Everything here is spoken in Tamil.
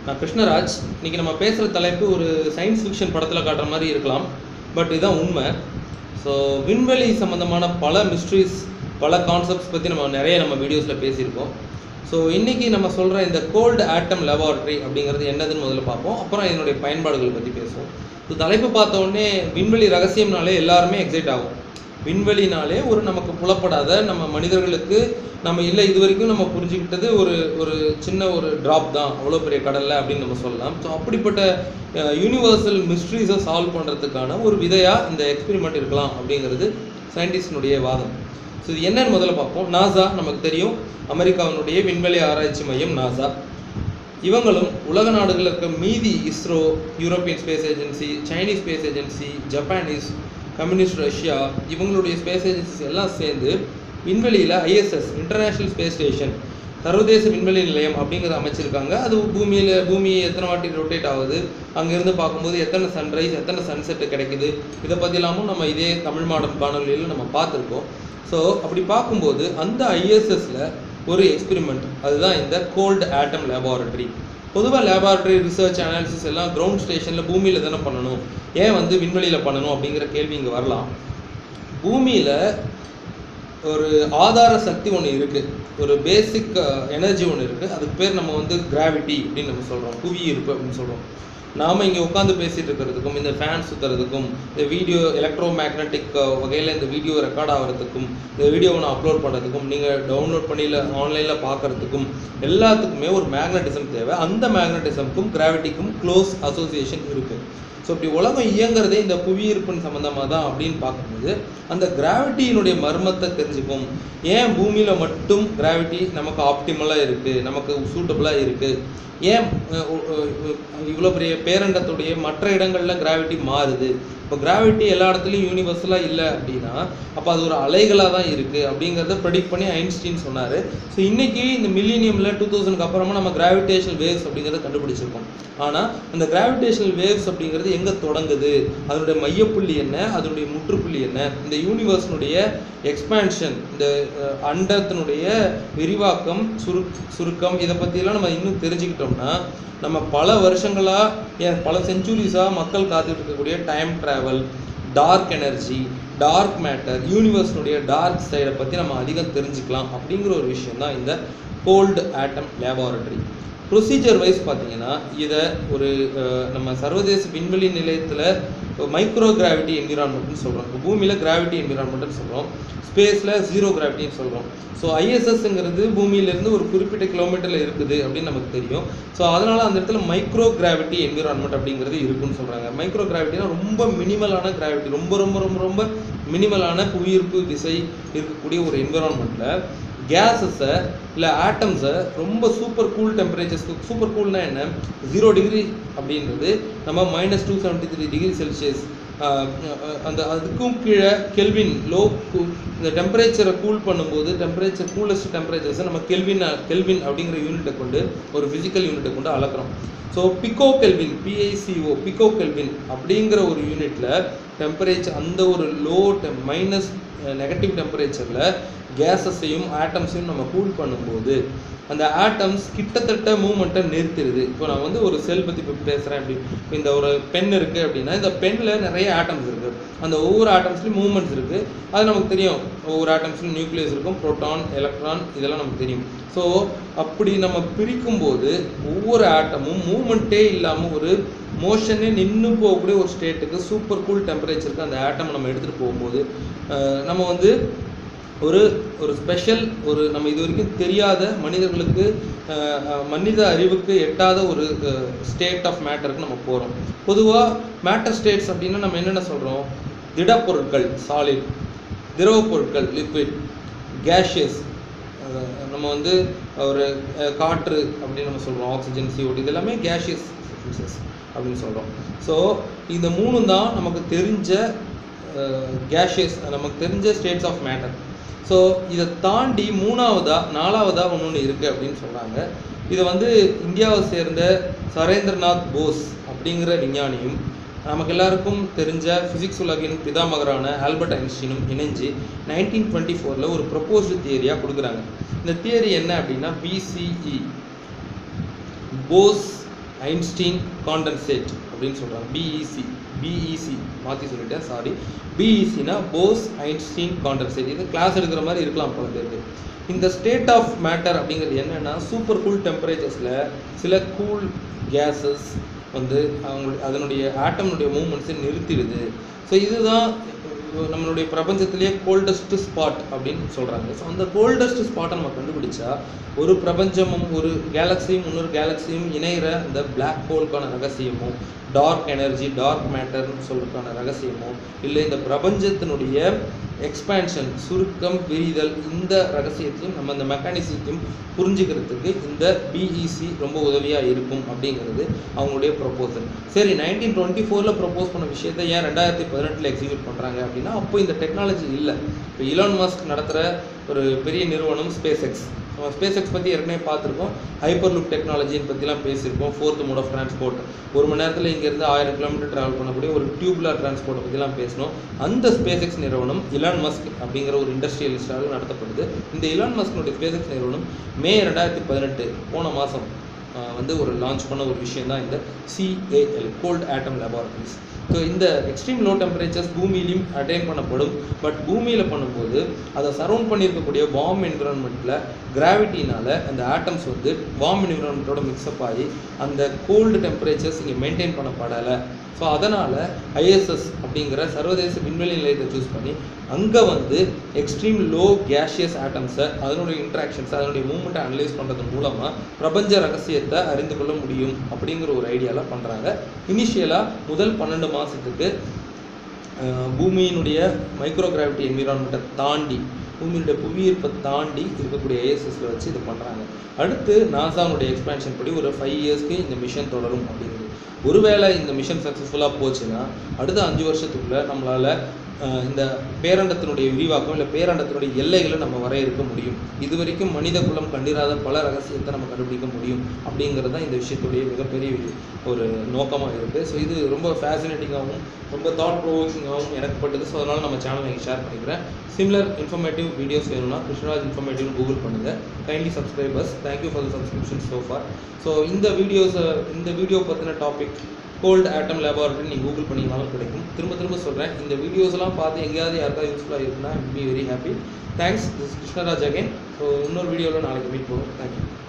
நான் கிருஷ்ணராஜ் இன்னைக்கு நம்ம பேசுகிற தலைப்பு ஒரு சயின்ஸ் ஃபிக்ஷன் படத்தில் காட்டுற மாதிரி இருக்கலாம் பட் இதுதான் உண்மை ஸோ விண்வெளி சம்மந்தமான பல மிஸ்ட்ரிஸ் பல கான்செப்ட்ஸ் பற்றி நம்ம நிறைய நம்ம வீடியோஸில் பேசியிருக்கோம் ஸோ இன்றைக்கி நம்ம சொல்கிற இந்த கோல்டு ஆட்டம் லெபார்ட்ரி அப்படிங்கிறது என்னதுன்னு முதல்ல பார்ப்போம் அப்புறம் இதனுடைய பயன்பாடுகள் பற்றி பேசுவோம் ஸோ தலைப்பு பார்த்த உடனே விண்வெளி ரகசியம்னாலே எல்லாருமே எக்ஸைட் ஆகும் விண்வெளினாலே ஒரு நமக்கு புலப்படாத நம்ம மனிதர்களுக்கு நம்ம இல்லை இது வரைக்கும் நம்ம புரிஞ்சுக்கிட்டது ஒரு ஒரு சின்ன ஒரு ட்ராப் தான் அவ்வளோ பெரிய கடல்ல அப்படின்னு நம்ம சொல்லலாம் ஸோ அப்படிப்பட்ட யூனிவர்சல் மிஸ்ட்ரீஸை சால்வ் பண்ணுறதுக்கான ஒரு விதையாக இந்த எக்ஸ்பெரிமெண்ட் இருக்கலாம் அப்படிங்கிறது சயின்டிஸ்டினுடைய வாதம் ஸோ இது என்னன்னு முதல்ல பார்ப்போம் நாசா நமக்கு தெரியும் அமெரிக்காவினுடைய விண்வெளி ஆராய்ச்சி மையம் நாசா இவங்களும் உலக நாடுகளில் இருக்க மீதி ISRO European space agency Chinese space agency Japanese communist Russia இவங்களுடைய ஸ்பேஸ் ஏஜென்சிஸ் எல்லாம் சேர்ந்து விண்வெளியில் ஐஎஸ்எஸ் இன்டர்நேஷ்னல் ஸ்பேஸ் ஸ்டேஷன் சர்வதேச விண்வெளி நிலையம் அப்படிங்கிறத அமைச்சிருக்காங்க அது பூமியில் பூமி எத்தனை வாட்டி ரொட்டேட் ஆகுது அங்கேருந்து பார்க்கும்போது எத்தனை சன்ரைஸ் எத்தனை சன்செட் கிடைக்குது இதை பற்றிலாமும் நம்ம இதே தமிழ் மாடம் காணொலியில் நம்ம பார்த்துருக்கோம் ஸோ அப்படி பார்க்கும்போது அந்த ஐஎஸ்எஸ்ல ஒரு எக்ஸ்பெரிமெண்ட் அதுதான் இந்த கோல்டு ஆட்டம் லேபார்டரி பொதுவாக லேபார்டரி ரிசர்ச் அனாலிசிஸ் எல்லாம் கிரவுண்ட் ஸ்டேஷனில் பூமியில் தானே பண்ணணும் ஏன் வந்து விண்வெளியில் பண்ணணும் அப்படிங்கிற கேள்வி இங்கே வரலாம் பூமியில் ஒரு ஆதார சக்தி ஒன்று இருக்குது ஒரு பேசிக் எனர்ஜி ஒன்று இருக்குது அதுக்கு பேர் நம்ம வந்து கிராவிட்டி அப்படின்னு நம்ம சொல்கிறோம் புவி இருப்பு அப்படின்னு சொல்கிறோம் நாம் இங்கே உட்காந்து பேசிகிட்டு இருக்கிறதுக்கும் இந்த ஃபேன் சுற்றுறதுக்கும் இந்த வீடியோ எலக்ட்ரோ மேக்னட்டிக் வகையில் இந்த வீடியோ ரெக்கார்ட் ஆகிறதுக்கும் இந்த வீடியோவை நான் அப்லோட் பண்ணுறதுக்கும் நீங்கள் டவுன்லோட் பண்ணி இல்லை ஆன்லைனில் பார்க்குறதுக்கும் எல்லாத்துக்குமே ஒரு மேக்னட்டிசம் தேவை அந்த மேக்னட்டிசம்க்கும் கிராவிட்டிக்கும் க்ளோஸ் அசோசியேஷன் இருக்குது ஸோ இப்படி உலகம் இயங்குறதே இந்த புவியீர்ப்பின் சம்மந்தமாக தான் அப்படின்னு பார்க்கும்போது அந்த கிராவிட்டியினுடைய மர்மத்தை தெரிஞ்சுக்கும் ஏன் பூமியில் மட்டும் கிராவிட்டி நமக்கு ஆப்டிமலாக இருக்குது நமக்கு சூட்டபுளாக இருக்குது ஏன் இவ்வளோ பெரிய பேரண்டத்துடைய மற்ற இடங்களில் கிராவிட்டி மாறுது இப்போ கிராவிட்டி எல்லா இடத்துலையும் யூனிவர்சலாக இல்லை அப்படின்னா அப்போ அது ஒரு அலைகளாக தான் இருக்குது அப்படிங்கிறத ப்ரெடிக்ட் பண்ணி ஐன்ஸ்டீன் சொன்னார் ஸோ இன்றைக்கி இந்த மில்லினியமில் டூ தௌசண்ட்க்கு அப்புறமா நம்ம கிராவிடேஷனல் வேவ்ஸ் அப்படிங்கிறத கண்டுபிடிச்சிருக்கோம் ஆனால் அந்த கிராவிடேஷனல் வேவ்ஸ் அப்படிங்கிறது எங்கே தொடங்குது அதனுடைய மையப்புள்ளி என்ன அதனுடைய முற்றுப்புள்ளி என்ன இந்த யூனிவர்ஸினுடைய எக்ஸ்பேன்ஷன் இந்த அண்டத்தினுடைய விரிவாக்கம் சுரு சுருக்கம் இதை பற்றியெல்லாம் நம்ம இன்னும் தெரிஞ்சுக்கிட்டோம்னா நம்ம பல வருஷங்களாக ஏன் பல செஞ்சுரிஸாக மக்கள் காத்துட்டு இருக்கக்கூடிய time travel dark energy dark matter யூனிவர்ஸினுடைய டார்க் சைடை பற்றி நம்ம அதிகம் தெரிஞ்சுக்கலாம் அப்படிங்கிற ஒரு விஷயம் தான் இந்த cold atom laboratory procedure wise பார்த்தீங்கன்னா இதை ஒரு நம்ம சர்வதேச விண்வெளி நிலையத்தில் மைக்ரோ கிராவிட்டி என்விரான்மெண்ட்னு சொல்கிறோம் இப்போ பூமியில் கிராவிட்டி என்விரான்மெண்ட்னு சொல்கிறோம் ஸ்பேஸில் ஜீரோ கிராவிட்டின்னு சொல்கிறோம் ஸோ ஐஎஸ்எஸ்ங்கிறது பூமியிலேருந்து ஒரு குறிப்பிட்ட கிலோமீட்டரில் இருக்குது அப்படின்னு நமக்கு தெரியும் ஸோ அதனால் அந்த இடத்துல மைக்ரோ கிராவிட்டி என்விரான்மெண்ட் அப்படிங்கிறது இருக்குன்னு சொல்கிறாங்க மைக்ரோ கிராவிட்டினா ரொம்ப மினிமலான கிராவிட்டி ரொம்ப ரொம்ப ரொம்ப ரொம்ப மினிமலான புவியீர்ப்பு விசை இருக்கக்கூடிய ஒரு என்விரான்மெண்ட்டில் கேஸஸை இல்லை ஆட்டம்ஸை ரொம்ப சூப்பர் கூல் டெம்பரேச்சர்ஸ்க்கு சூப்பர் கூல்னா என்ன ஜீரோ டிகிரி அப்படின்றது நம்ம minus two seventy three degree Celsius அந்த அதுக்கும் கீழே கெல்வின் லோ இந்த டெம்பரேச்சரை கூல் பண்ணும்போது டெம்பரேச்சர் கூலஸ்ட் டெம்பரேச்சர்ஸை நம்ம கெல்வின் கெல்வின் அப்படிங்கிற யூனிட்டை கொண்டு ஒரு ஃபிசிக்கல் யூனிட்டை கொண்டு அளக்குறோம் so pico kelvin P I C O pico kelvin அப்படிங்கிற ஒரு யூனிட்டில் டெம்பரேச்சர் அந்த ஒரு லோ டெம் மைனஸ் நெகட்டிவ் டெம்பரேச்சரில் கேஸஸையும் ஆட்டம்ஸையும் நம்ம கூல் பண்ணும்போது அந்த ஆட்டம்ஸ் கிட்டத்தட்ட மூமெண்ட்டை நிறுத்திடுது இப்போ நான் வந்து ஒரு செல் பற்றி இப்போ பேசுகிறேன் அப்படி இப்போ இந்த ஒரு பென் இருக்குது அப்படின்னா இந்த பென்னில் நிறைய ஆட்டம்ஸ் இருக்குது அந்த ஒவ்வொரு ஆட்டம்ஸ்லையும் மூமெண்ட்ஸ் இருக்குது அது நமக்கு தெரியும் ஒவ்வொரு ஆட்டம்ஸ்லையும் நியூக்ளியஸ் இருக்கும் ப்ரோட்டான் எலக்ட்ரான் இதெல்லாம் நமக்கு தெரியும் ஸோ அப்படி நம்ம பிரிக்கும்போது ஒவ்வொரு ஆட்டமும் மூமெண்ட்டே இல்லாமல் ஒரு மோஷனே நின்று போகக்கூடிய ஒரு ஸ்டேட்டுக்கு சூப்பர் கூல் டெம்பரேச்சருக்கு அந்த ஆட்டம் நம்ம எடுத்துகிட்டு போகும்போது நம்ம வந்து ஒரு ஒரு ஸ்பெஷல் ஒரு நம்ம இது வரைக்கும் தெரியாத மனிதர்களுக்கு மனித அறிவுக்கு எட்டாத ஒரு ஸ்டேட் ஆஃப் மேட்டருக்கு நம்ம போகிறோம் பொதுவாக மேட்டர் ஸ்டேட்ஸ் அப்படின்னா நம்ம என்னென்ன சொல்கிறோம் திடப்பொருட்கள் சாலிட் திரவ பொருட்கள் லிக்விட் கேஷியஸ் நம்ம வந்து ஒரு காற்று அப்படின்னு நம்ம சொல்கிறோம் ஆக்சிஜன் சிஓடி இது எல்லாமே கேஷியஸ் சப்ஸ்டன்சஸ் அப்படின்னு சொல்கிறோம் ஸோ இந்த மூணும் தான் நமக்கு தெரிஞ்ச கேஷியஸ் நமக்கு தெரிஞ்ச ஸ்டேட்ஸ் ஆஃப் மேட்டர் ஸோ இதை தாண்டி மூணாவதாக நாலாவதாக ஒன்று ஒன்று இருக்குது அப்படின்னு சொல்கிறாங்க இதை வந்து இந்தியாவை சேர்ந்த சரேந்திரநாத் போஸ் அப்படிங்கிற விஞ்ஞானியும் நமக்கு எல்லாருக்கும் தெரிஞ்ச ஃபிசிக்ஸ் உலகின் பிதாமகரான ஆல்பர்ட் ஐன்ஸ்டீனும் இணைஞ்சு நைன்டீன் டுவெண்ட்டி ஃபோரில் ஒரு ப்ரொப்போஸ்டு தியரியாக கொடுக்குறாங்க இந்த தியரி என்ன அப்படின்னா பிசிஇ போஸ் ஐன்ஸ்டீன் காண்டன்சேட் அப்படின்னு சொல்கிறாங்க பிஇசி பிஇசி மாற்றி சொல்லிட்டேன் சாரி பிஇசினா போஸ் ஐன்ஸ்டீன் காண்டன்சேட் இது கிளாஸ் எடுக்கிற மாதிரி இருக்கலாம் பல பேருக்கு இந்த ஸ்டேட் ஆஃப் மேட்டர் அப்படிங்கிறது என்னென்னா சூப்பர் கூல் டெம்பரேச்சர்ஸில் சில கூல் கேஸஸ் வந்து அவங்க அதனுடைய ஆட்டம்னுடைய மூமெண்ட்ஸை நிறுத்திடுது ஸோ இதுதான் நம்மளுடைய பிரபஞ்சத்திலேயே கோல்டஸ்ட் ஸ்பாட் அப்படின்னு சொல்கிறாங்க ஸோ அந்த கோல்டஸ்ட் ஸ்பாட்டை நம்ம கண்டுபிடிச்சா ஒரு பிரபஞ்சமும் ஒரு கேலக்ஸியும் இன்னொரு கேலக்ஸியும் இணைகிற அந்த பிளாக் ஹோலுக்கான ரகசியமும் டார்க் எனர்ஜி டார்க் மேட்டர்னு சொல்றதுக்கான ரகசியமோ இல்லை இந்த பிரபஞ்சத்தினுடைய எக்ஸ்பேன்ஷன் சுருக்கம் விரிதல் இந்த ரகசியத்தையும் நம்ம இந்த மெக்கானிசத்தையும் புரிஞ்சுக்கிறதுக்கு இந்த பிஇசி ரொம்ப உதவியாக இருக்கும் அப்படிங்கிறது அவங்களுடைய ப்ரொப்போசல் சரி நைன்டீன் டுவெண்ட்டி ஃபோரில் ப்ரொப்போஸ் பண்ண விஷயத்தை ஏன் ரெண்டாயிரத்தி பதினெட்டில் எக்ஸிக்யூட் பண்ணுறாங்க அப்படின்னா அப்போ இந்த டெக்னாலஜி இல்லை இப்போ இலான் மாஸ்க் நடத்துகிற ஒரு பெரிய நிறுவனம் ஸ்பேஸ் எக்ஸ் நம்ம ஸ்பேஸ் எக்ஸ் பற்றி ஏற்கனவே பார்த்துருக்கோம் ஹைப்பர் லுக் டெக்னாலஜின்னு பற்றிலாம் பேசியிருக்கோம் ஃபோர்த் மோட் ஆஃப் டிரான்ஸ்போர்ட் ஒரு மணி நேரத்தில் இங்கேருந்து ஆயிரம் கிலோமீட்டர் ட்ராவல் பண்ணக்கூடிய ஒரு டியூப்லார் டிரான்ஸ்போர்ட்டை பற்றிலாம் பேசினோம் அந்த ஸ்பேஸ் எக்ஸ் நிறுவனம் இலான் மஸ்க் அப்படிங்கிற ஒரு இண்டஸ்ட்ரியலிஸ்டாக நடத்தப்படுது இந்த இலான் மஸ்கினுடைய ஸ்பேஸ் எக்ஸ் நிறுவனம் மே ரெண்டாயிரத்தி பதினெட்டு போன மாதம் வந்து ஒரு லான்ச் பண்ண ஒரு விஷயம் தான் இந்த C A L cold atom laboratories so இந்த எக்ஸ்ட்ரீம் லோ டெம்பரேச்சர்ஸ் பூமியிலையும் அட்டைன் பண்ணப்படும் பட் பூமியில் பண்ணும்போது அதை சரௌண்ட் பண்ணியிருக்கக்கூடிய வார்ம் என்விரான்மெண்ட்டில் கிராவிட்டினால அந்த ஆட்டம்ஸ் வந்து வார்ம் என்விரான்மெண்ட்டோட மிக்ஸ்அப் ஆகி அந்த கோல்டு டெம்பரேச்சர்ஸ் இங்கே மெயின்டைன் பண்ணப்படலை ஸோ அதனால் ஐஎஸ்எஸ் அப்படிங்கிற சர்வதேச விண்வெளி நிலையத்தை சூஸ் பண்ணி அங்கே வந்து எக்ஸ்ட்ரீம் லோ கேஷியஸ் ஆட்டம்ஸை அதனுடைய இன்ட்ராக்ஷன்ஸ் அதனுடைய மூமெண்ட்டை அனலைஸ் பண்ணுறது மூலமாக பிரபஞ்ச ரகசியத்தை அறிந்து கொள்ள முடியும் அப்படிங்கிற ஒரு ஐடியாவில் பண்ணுறாங்க இனிஷியலாக முதல் பன்னெண்டு மாதத்துக்கு பூமியினுடைய மைக்ரோ கிராவிட்டி என்விரான்மெண்ட்டை தாண்டி பூமியினுடைய புவியீர்ப்பை தாண்டி இருக்கக்கூடிய ஏஎஸ்எஸ்ல வச்சு இது பண்ணுறாங்க அடுத்து நாசாவுடைய எக்ஸ்பேன்ஷன் படி ஒரு ஃபைவ் இயர்ஸ்க்கு இந்த மிஷன் தொடரும் அப்படிங்கிறது ஒருவேளை இந்த மிஷன் சக்ஸஸ்ஃபுல்லாக போச்சுன்னா அடுத்த அஞ்சு வருஷத்துக்குள்ள நம்மளால் இந்த பேரண்டத்தினுடைய விரிவாக்கம் இல்லை பேரண்டத்தினுடைய எல்லைகளை நம்ம வரையறுக்க முடியும் இது வரைக்கும் மனித குலம் கண்டிராத பல ரகசியத்தை நம்ம கண்டுபிடிக்க முடியும் அப்படிங்கிறது தான் இந்த விஷயத்துடைய மிகப்பெரிய ஒரு நோக்கமாக இருக்குது ஸோ இது ரொம்ப ஃபேசினேட்டிங்காகவும் ரொம்ப தாட் ப்ரோவோக்கிங்காகவும் எனக்கு பட்டது ஸோ அதனால் நம்ம சேனலை இங்கே ஷேர் பண்ணிக்கிறேன் சிமிலர் இன்ஃபர்மேட்டிவ் வீடியோஸ் வேணும்னா கிருஷ்ணராஜ் இன்ஃபர்மேட்டிவ் கூகுள் பண்ணுங்கள் kindly subscribers thank you for the subscription so for so இந்த வீடியோஸை இந்த வீடியோ பற்றின டாபிக் கோல்டு ஆட்டம் லேபார்ட்டரி நீங்கள் கூகுள் பண்ணிங்கனாலும் கிடைக்கும் திரும்ப திரும்ப சொல்கிறேன் இந்த வீடியோஸ் எல்லாம் பார்த்து எங்கேயாவது யாருக்காவது யூஸ்ஃபுல்லாக இருக்குன்னா be very happy thanks this Krishnaraj again so இன்னொரு வீடியோவில் நாளைக்கு மீட் பண்ணுவோம் தேங்க்யூ